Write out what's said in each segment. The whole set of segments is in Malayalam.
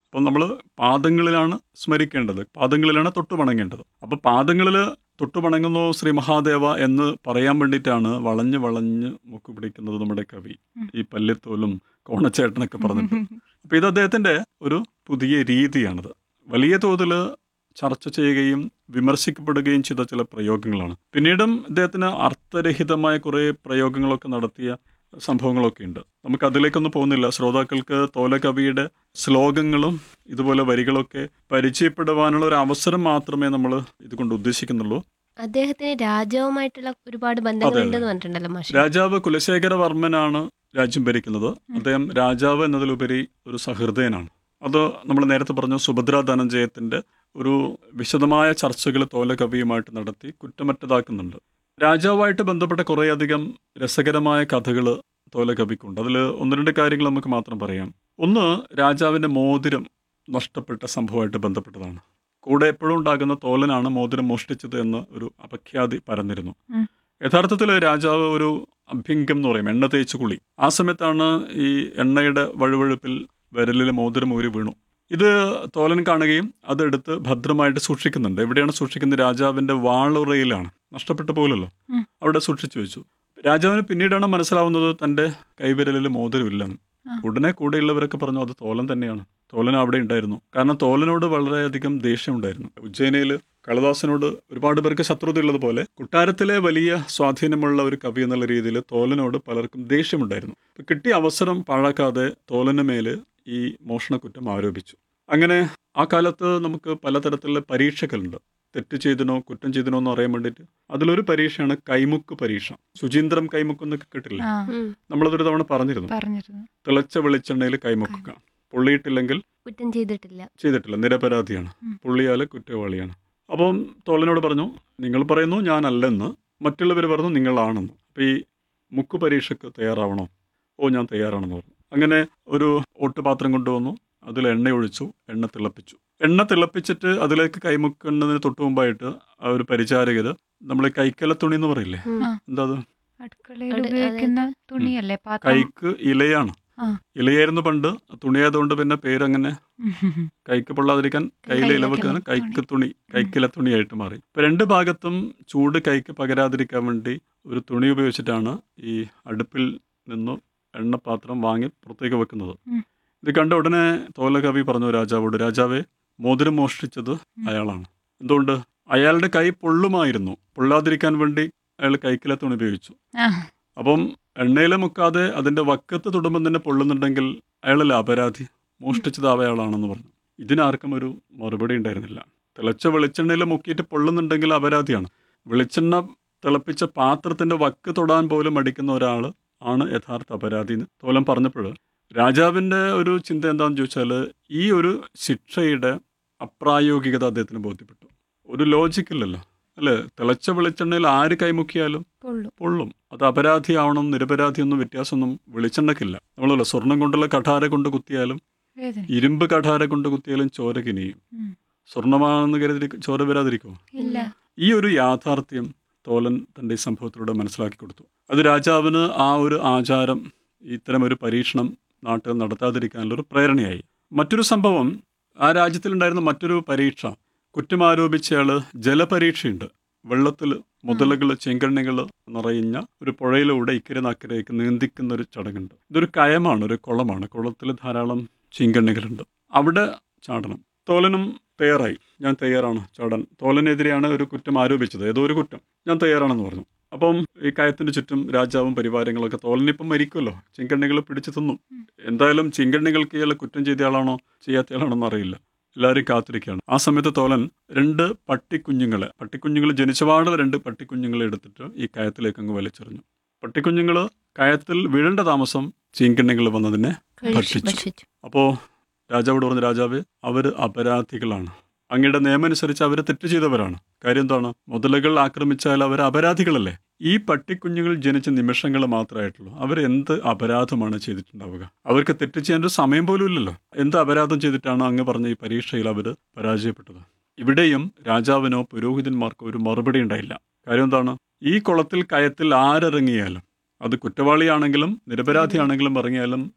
അപ്പം നമ്മൾ പാദങ്ങളിലാണ് സ്മരിക്കേണ്ടത് പാദങ്ങളിലാണ് തൊട്ടു വണങ്ങേണ്ടത് അപ്പോൾ പാദങ്ങളിൽ തൊട്ടു വണങ്ങുന്നു ശ്രീ മഹാദേവ എന്ന് പറയാൻ വേണ്ടിയിട്ടാണ് വളഞ്ഞ് വളഞ്ഞ് മുക്ക് പിടിക്കുന്നത് നമ്മുടെ കവി ഈ പല്ലിത്തോലും കോണച്ചേട്ടനൊക്കെ പറഞ്ഞിട്ട് അപ്പോൾ ഇത് അദ്ദേഹത്തിൻ്റെ ഒരു പുതിയ രീതിയാണിത് വലിയ തോതിൽ ചർച്ച ചെയ്യുകയും വിമർശിക്കപ്പെടുകയും ചെയ്ത ചില പ്രയോഗങ്ങളാണ് പിന്നീടും ഇദ്ദേഹത്തിന് അർത്ഥരഹിതമായ കുറേ പ്രയോഗങ്ങളൊക്കെ നടത്തിയ സംഭവങ്ങളൊക്കെ ഉണ്ട് നമുക്ക് അതിലേക്കൊന്നും പോകുന്നില്ല ശ്രോതാക്കൾക്ക് തോലകവിയുടെ ശ്ലോകങ്ങളും ഇതുപോലെ വരികളൊക്കെ പരിചയപ്പെടുവാനുള്ള ഒരു അവസരം മാത്രമേ നമ്മൾ ഇതുകൊണ്ട് ഉദ്ദേശിക്കുന്നുള്ളൂ അദ്ദേഹത്തിന് രാജാവുമായിട്ടുള്ള ഒരുപാട് ബന്ധങ്ങളുണ്ടെന്ന് പറഞ്ഞിട്ടുണ്ടല്ലോ മാഷ് രാജാവ് കുലശേഖര വർമ്മനാണ് രാജ്യം ഭരിക്കുന്നത് അദ്ദേഹം രാജാവ് എന്നതിലുപരി ഒരു സഹൃദയനാണ് അത് നമ്മൾ നേരത്തെ പറഞ്ഞു സുഭദ്ര ധനഞ്ജയത്തിന്റെ ഒരു വിശദമായ ചർച്ചകൾ തോലകവിയുമായിട്ട് നടത്തി കുറ്റമറ്റതാക്കുന്നുണ്ട് രാജാവുമായിട്ട് ബന്ധപ്പെട്ട കുറേയധികം രസകരമായ കഥകൾ തോലകവിക്കുണ്ട് അതിൽ ഒന്ന് രണ്ട് കാര്യങ്ങൾ നമുക്ക് മാത്രം പറയാം ഒന്ന് രാജാവിന്റെ മോതിരം നഷ്ടപ്പെട്ട സംഭവമായിട്ട് ബന്ധപ്പെട്ടതാണ് കൂടെ എപ്പോഴും ഉണ്ടാകുന്ന തോലനാണ് മോതിരം മോഷ്ടിച്ചത് എന്ന് ഒരു അപഖ്യാതി പരന്നിരുന്നു ഉം. യഥാർത്ഥത്തിൽ രാജാവ് ഒരു അഭ്യംഗം എന്ന് പറയും എണ്ണ തേച്ച് കുളി ആ സമയത്താണ് ഈ എണ്ണയുടെ വഴുവഴുപ്പിൽ വിരലിൽ മോതിരം ഊരി വീണു ഇത് തോലൻ കാണുകയും അതെടുത്ത് ഭദ്രമായിട്ട് സൂക്ഷിക്കുന്നുണ്ട് എവിടെയാണ് സൂക്ഷിക്കുന്നത് രാജാവിന്റെ വാളുറയിലാണ് നഷ്ടപ്പെട്ടു പോലല്ലോ ഉം. അവിടെ സൂക്ഷിച്ചു വെച്ചു രാജാവിന് പിന്നീടാണ് മനസ്സിലാവുന്നത് തന്റെ കൈവിരലിൽ മോതിരമില്ലെന്ന് ആ. ഉടനെ കൂടെയുള്ളവരൊക്കെ പറഞ്ഞു അത് തോലൻ തന്നെയാണ് തോലൻ അവിടെ ഉണ്ടായിരുന്നു കാരണം തോലനോട് വളരെയധികം ദേഷ്യമുണ്ടായിരുന്നു ഉജ്ജയിനയിൽ കളദാസനോട് ഒരുപാട് പേർക്ക് ശത്രുതയുള്ളത് പോലെ കൊട്ടാരത്തിലെ വലിയ സ്വാധീനമുള്ള ഒരു കവി എന്നുള്ള രീതിയിൽ തോലനോട് പലർക്കും ദേഷ്യമുണ്ടായിരുന്നു അപ്പൊ കിട്ടിയ അവസരം പാഴാക്കാതെ തോലന് മേല് ഈ മോഷണക്കുറ്റം ആരോപിച്ചു അങ്ങനെ ആ കാലത്ത് നമുക്ക് പലതരത്തിലുള്ള പരീക്ഷകളുണ്ട് തെറ്റ് ചെയ്തിനോ കുറ്റം ചെയ്തിനോ എന്ന് അറിയാൻ വേണ്ടിയിട്ട് അതിലൊരു പരീക്ഷയാണ് കൈമുക്ക് പരീക്ഷ ശുചീന്ദ്രം കൈമുക്ക് എന്നൊക്കെ കിട്ടില്ല ആ ഉം. നമ്മളതൊരു തവണ പറഞ്ഞിരുന്നു പറഞ്ഞിരുന്നു തിളച്ച വെളിച്ചെണ്ണയിൽ കൈമുക്കുക പൊള്ളിയിട്ടില്ലെങ്കിൽ കുറ്റം ചെയ്തിട്ടില്ല ചെയ്തിട്ടില്ല നിരപരാധിയാണ് ഉം. പുള്ളിയാൽ കുറ്റവാളിയാണ് അപ്പം തോലനോട് പറഞ്ഞു നിങ്ങൾ പറയുന്നു ഞാനല്ലെന്ന് മറ്റുള്ളവർ പറഞ്ഞു നിങ്ങളാണെന്ന് അപ്പം ഈ മുക്ക് പരീക്ഷയ്ക്ക് തയ്യാറാവണോ ഓ ഞാൻ തയ്യാറാണെന്ന് പറഞ്ഞു അങ്ങനെ ഒരു ഓട്ടുപാത്രം കൊണ്ടുവന്നു അതിൽ എണ്ണ ഒഴിച്ചു എണ്ണ തിളപ്പിച്ചു എണ്ണ തിളപ്പിച്ചിട്ട് അതിലേക്ക് കൈമുക്കുന്നതിന് തൊട്ട് മുമ്പായിട്ട് ആ ഒരു പരിചാരകര് നമ്മൾ കൈക്കല തുണി എന്ന് പറയില്ലേ ഉം. ആ. എന്താ അത് അടുക്കളയിൽ അട് ഉപയോഗിക്കുന്ന തുണിയല്ലേ പാത്രം കൈക്ക് ഇലയാണ് ആ. ഇലയായിരുന്നു പണ്ട് തുണിയായതുകൊണ്ട് പിന്നെ പേരങ്ങനെ ഉം. കൈക്ക് പൊള്ളാതിരിക്കാൻ കയ്യിലെ ഇല കയ്യിലെ വെക്കാൻ തുണി. കൈക്ക് തുണി കൈക്കില തുണിയായിട്ട് മാറി ഇപ്പൊ രണ്ട് ഭാഗത്തും ചൂട് കൈക്ക് പകരാതിരിക്കാൻ വേണ്ടി ഒരു തുണി ഉപയോഗിച്ചിട്ടാണ് ഈ അടുപ്പിൽ നിന്നും എണ്ണപാത്രം വാങ്ങി പുറത്തേക്ക് വെക്കുന്നത് ഉം. ഇത് കണ്ട ഉടനെ തോലകവി പറഞ്ഞു രാജാവോട് രാജാവേ മോതിരം മോഷ്ടിച്ചത് അയാളാണ് എന്തുകൊണ്ട് അയാളുടെ കൈ പൊള്ളുമായിരുന്നു പൊള്ളാതിരിക്കാൻ വേണ്ടി അയാൾ കൈക്കില തുണി ഉപയോഗിച്ചു ആ. അപ്പം എണ്ണയിൽ മുക്കാതെ അതിന്റെ വക്കത്ത് തൊടുമ്പം തന്നെ പൊള്ളുന്നുണ്ടെങ്കിൽ അയാളല്ല അപരാധി മോഷ്ടിച്ചത് അയാളാണെന്ന് പറഞ്ഞു ഇതിനാർക്കും ഒരു മറുപടി ഉണ്ടായിരുന്നില്ല തിളച്ച വെളിച്ചെണ്ണയിൽ മുക്കിയിട്ട് പൊള്ളുന്നുണ്ടെങ്കിൽ അപരാധിയാണ് വെളിച്ചെണ്ണ തിളപ്പിച്ച പാത്രത്തിന്റെ വക്ക് തൊടാൻ പോലും മടിക്കുന്ന ഒരാൾ ആണ് യഥാർത്ഥ അപരാധി എന്ന് തോലം പറഞ്ഞപ്പോൾ രാജാവിന്റെ ഒരു ചിന്ത എന്താണെന്ന് ചോദിച്ചാൽ ഈ ഒരു ശിക്ഷയുടെ അപ്രായോഗികത അദ്ദേഹത്തിന് ബോധ്യപ്പെട്ടു ഒരു ലോജിക്കില്ലല്ലോ അല്ലേ തിളച്ച വെളിച്ചെണ്ണയിൽ ആര് കൈമുക്കിയാലും പൊള്ളും പൊള്ളും അത് അപരാധിയാവണം നിരപരാധിയൊന്നും വ്യത്യാസമൊന്നും വെളിച്ചെണ്ണക്കില്ല നമ്മളല്ല സ്വർണം കൊണ്ടുള്ള കഠാര കൊണ്ട് കുത്തിയാലും വേദന ഇരുമ്പ് കഠാര കൊണ്ട് കുത്തിയാലും ചോര കിനിയും ഉം. സ്വർണമാണെന്ന് കരുതി ചോര വരാതിരിക്കുമോ ഇല്ല ഈ ഒരു യാഥാർത്ഥ്യം തോലൻ തൻ്റെ ഈ സംഭവത്തിലൂടെ മനസ്സിലാക്കി കൊടുത്തു അത് രാജാവിന് ആ ഒരു ആചാരം ഇത്തരം ഒരു പരീക്ഷണം നാട്ടിൽ നടത്താതിരിക്കാനുള്ള ഒരു പ്രേരണയായി മറ്റൊരു സംഭവം ആ രാജ്യത്തിലുണ്ടായിരുന്ന മറ്റൊരു പരീക്ഷ കുറ്റം ആരോപിച്ചയാള് ജലപരീക്ഷയുണ്ട് വെള്ളത്തിൽ മുതലകൾ ചെങ്കണ്ണികൾ നിറയുന്ന ഒരു പുഴയിലൂടെ ഇക്കരെ നക്കരയ്ക്ക് നീന്തിക്കുന്ന ഒരു ചടങ്ങുണ്ട് ഇതൊരു കയമാണ് ഒരു കുളമാണ് കുളത്തിൽ ധാരാളം ചീങ്കണ്ണികളുണ്ട് അവിടെ ചാടണം തോലനും തയ്യാറായി ഞാൻ തയ്യാറാണ് ചാടാൻ തോലനെതിരെയാണ് ഒരു കുറ്റം ആരോപിച്ചത് ഏതോ ഒരു കുറ്റം ഞാൻ തയ്യാറാണെന്ന് പറഞ്ഞു അപ്പം ഈ കയത്തിന് ചുറ്റും രാജാവും പരിവാരങ്ങളൊക്കെ തോലനിപ്പം മരിക്കുമല്ലോ ചിങ്കണ്ണികൾ പിടിച്ചു തിന്നു എന്തായാലും ചിങ്കണ്ണികൾക്ക് ഇയാൾ കുറ്റം ചെയ്തയാളാണോ ചെയ്യാത്തയാളാണോ എന്ന് അറിയില്ല എല്ലാവരും കാത്തിരിക്കുകയാണ് ആ സമയത്ത് തോലൻ രണ്ട് പട്ടിക്കുഞ്ഞുങ്ങളെ പട്ടിക്കുഞ്ഞുങ്ങൾ ജനിച്ചപാട് രണ്ട് പട്ടിക്കുഞ്ഞുങ്ങളെ എടുത്തിട്ട് ഈ കയത്തിലേക്ക് അങ്ങ് വലിച്ചെറിഞ്ഞു പട്ടിക്കുഞ്ഞുങ്ങൾ കയത്തിൽ വീഴേണ്ട താമസം ചീങ്കണ്ണികൾ വന്നതിനെ ഭക്ഷിച്ചു. ഭക്ഷിച്ചു അപ്പോൾ രാജാവോട് പറഞ്ഞു രാജാവ് അവർ അപരാധികളാണ് അങ്ങയുടെ നിയമം അനുസരിച്ച് അവർ തെറ്റ് ചെയ്തവരാണ് കാര്യം എന്താണ് മുതലുകൾ ആക്രമിച്ചാൽ അവർ അപരാധികളല്ലേ ഈ പട്ടിക്കുഞ്ഞുങ്ങൾ ജനിച്ച നിമിഷങ്ങൾ മാത്രമായിട്ടുള്ളൂ അവർ എന്ത് അപരാധമാണ് ചെയ്തിട്ടുണ്ടാവുക അവർക്ക് തെറ്റ് ചെയ്യാൻ ഒരു സമയം പോലും ഇല്ലല്ലോ എന്ത് അപരാധം ചെയ്തിട്ടാണ് അങ്ങ് പറഞ്ഞ ഈ പരീക്ഷയിൽ അവർ പരാജയപ്പെട്ടത് ഇവിടെയും രാജാവിനോ പുരോഹിതന്മാർക്കോ ഒരു മറുപടി ഉണ്ടായില്ല കാര്യം എന്താണ് ഈ കുളത്തിൽ കയത്തിൽ ആരിറങ്ങിയാലും അത് കുറ്റവാളിയാണെങ്കിലും നിരപരാധിയാണെങ്കിലും ഇറങ്ങിയാലും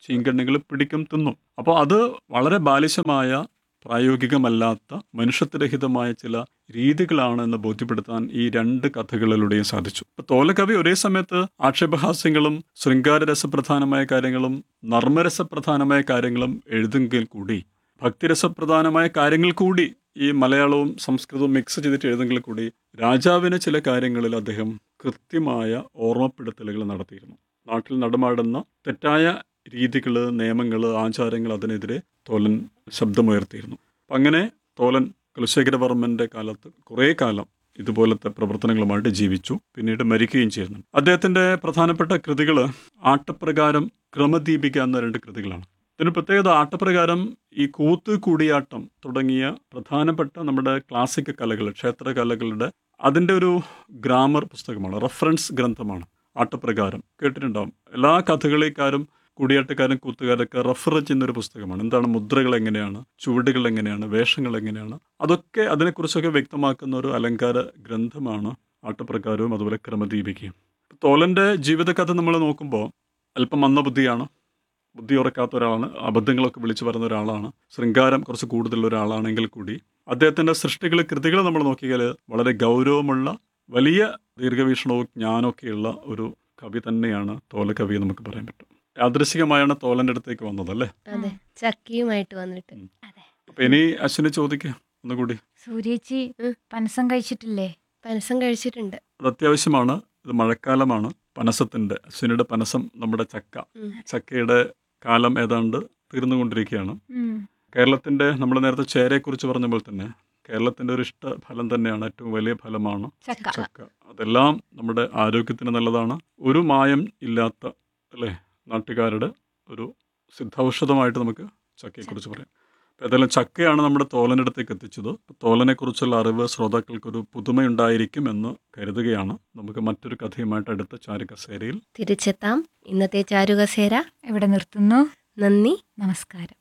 ചീങ്കണ്ണികൾ പിടിക്കും തിന്നും അപ്പോൾ അത് വളരെ ബാലിശമായ പ്രായോഗികമല്ലാത്ത മനുഷ്യത്വരഹിതമായ ചില രീതികളാണ് എന്ന് ബോധ്യപ്പെടുത്താൻ ഈ രണ്ട് കഥകളിലൂടെയും സാധിച്ചു ഇപ്പൊ തോലകവി ഒരേ സമയത്ത് ആക്ഷേപഹാസ്യങ്ങളും ശൃംഗാരരസപ്രധാനമായ കാര്യങ്ങളും നർമ്മരസപ്രധാനമായ കാര്യങ്ങളും എഴുതെങ്കിൽ കൂടി ഭക്തിരസപ്രധാനമായ കാര്യങ്ങൾ കൂടി ഈ മലയാളവും സംസ്കൃതവും മിക്സ് ചെയ്തിട്ട് എഴുതെങ്കിൽ കൂടി രാജാവിന് ചില കാര്യങ്ങളിൽ അദ്ദേഹം കൃത്യമായ ഓർമ്മപ്പെടുത്തലുകൾ നടത്തിയിരുന്നു നാട്ടിൽ നടമാടുന്ന തെറ്റായ രീതികൾ നിയമങ്ങൾ ആചാരങ്ങൾ അതിനെതിരെ തോലൻ ശബ്ദമുയർത്തിയിരുന്നു അപ്പം അങ്ങനെ തോലൻ കുലശേഖരവർമ്മന്റെ കാലത്ത് കുറേ കാലം ഇതുപോലത്തെ പ്രവർത്തനങ്ങളുമായിട്ട് ജീവിച്ചു പിന്നീട് മരിക്കുകയും ചെയ്യുന്നു അദ്ദേഹത്തിന്റെ പ്രധാനപ്പെട്ട കൃതികൾ ആട്ടപ്രകാരം ക്രമദീപിക എന്ന രണ്ട് കൃതികളാണ് ഇതിന് പ്രത്യേകത ആട്ടപ്രകാരം ഈ കൂത്ത് കൂടിയാട്ടം തുടങ്ങിയ പ്രധാനപ്പെട്ട നമ്മുടെ ക്ലാസിക് കലകൾ ക്ഷേത്ര കലകളുടെ അതിൻ്റെ ഒരു ഗ്രാമർ പുസ്തകമാണ് റെഫറൻസ് ഗ്രന്ഥമാണ് ആട്ടപ്രകാരം കേട്ടിട്ടുണ്ടാവും എല്ലാ കഥകളിക്കാരും കൂടിയാട്ടക്കാരും കൂത്തുകാരൊക്കെ റെഫർ ചെയ്യുന്ന ഒരു പുസ്തകമാണ് എന്താണ് മുദ്രകൾ എങ്ങനെയാണ് ചുവടുകൾ എങ്ങനെയാണ് വേഷങ്ങൾ എങ്ങനെയാണ് അതൊക്കെ അതിനെക്കുറിച്ചൊക്കെ വ്യക്തമാക്കുന്ന ഒരു അലങ്കാര ഗ്രന്ഥമാണ് ആട്ടപ്രകാരവും അതുപോലെ ക്രമദീപികയും തോലന്റെ ജീവിതകഥ നമ്മൾ നോക്കുമ്പോൾ അല്പം മന്ദബുദ്ധിയാണ് ബുദ്ധി ഉറക്കാത്ത ഒരാളാണ് അബദ്ധങ്ങളൊക്കെ വിളിച്ചു പറയുന്ന ഒരാളാണ് ശൃംഗാരം കുറച്ച് കൂടുതലുള്ള ഒരാളാണെങ്കിൽ കൂടി അദ്ദേഹത്തിൻ്റെ സൃഷ്ടികൾ കൃതികൾ നമ്മൾ നോക്കിയാൽ വളരെ ഗൗരവമുള്ള വലിയ ദീർഘവീക്ഷണവും ജ്ഞാനമൊക്കെയുള്ള ഒരു കവി തന്നെയാണ് തോലകവി എന്ന് നമുക്ക് പറയാൻ പറ്റും യാദൃശികമായാണ് തോലൻ്റെ അടുത്തേക്ക് വന്നത് അല്ലേ അതെ ചക്കിയുമായിട്ട് വന്നിട്ട് അപ്പൊ ഇനി അശ്വിനെ ചോദിക്കാം ഒന്നുകൂടി സൂര്യേച്ചി ഉം. പനസം കഴിച്ചിട്ടില്ലേ പനസം കഴിച്ചിട്ടുണ്ട് അത് അത്യാവശ്യമാണ് ഇത് മഴക്കാലമാണ് പനസത്തിന്റെ അശ്വിനിയുടെ പനസം നമ്മുടെ ചക്ക ഉം. ചക്കയുടെ കാലം ഏതാണ്ട് തീർന്നുകൊണ്ടിരിക്കുകയാണ് ഉം. കേരളത്തിന്റെ നമ്മൾ നേരത്തെ ചേരയെക്കുറിച്ച് പറഞ്ഞ പോലെ തന്നെ കേരളത്തിന്റെ ഒരു ഇഷ്ട ഫലം തന്നെയാണ് ഏറ്റവും വലിയ ഫലമാണ് ചക്ക ചക്ക അതെല്ലാം നമ്മുടെ ആരോഗ്യത്തിന് നല്ലതാണ് ഒരു മായം ഇല്ലാത്ത അല്ലേ നാട്ടുകാരുടെ ഒരു സിദ്ധൌഷധമായിട്ട് നമുക്ക് ചക്കയെക്കുറിച്ച് പറയാം അപ്പോൾ ഏതായാലും ചക്കയാണ് നമ്മുടെ തോലൻ്റെ അടുത്തേക്ക് എത്തിച്ചത് തോലനെക്കുറിച്ചുള്ള അറിവ് ശ്രോതാക്കൾക്കൊരു പുതുമയുണ്ടായിരിക്കും എന്ന് കരുതുകയാണ് നമുക്ക് മറ്റൊരു കഥയുമായിട്ട് അടുത്ത ചാരുകസേരയിൽ തിരിച്ചെത്താം ഇന്നത്തെ ചാരുകസേര ഇവിടെ നിർത്തുന്നു നന്ദി നമസ്കാരം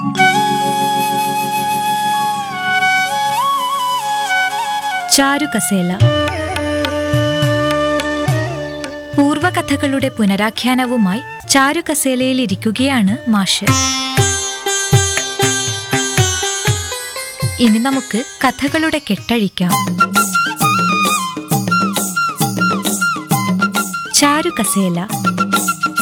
ചാരുകസേല പൂർവകഥകളുടെ പുനരാഖ്യാനവുമായി ചാരുകസേലയിൽ ഇരിക്കുകയാണ് മാഷ് ഇനി നമുക്ക് കഥകളുടെ കെട്ടഴിക്കാം ചാരുകസേല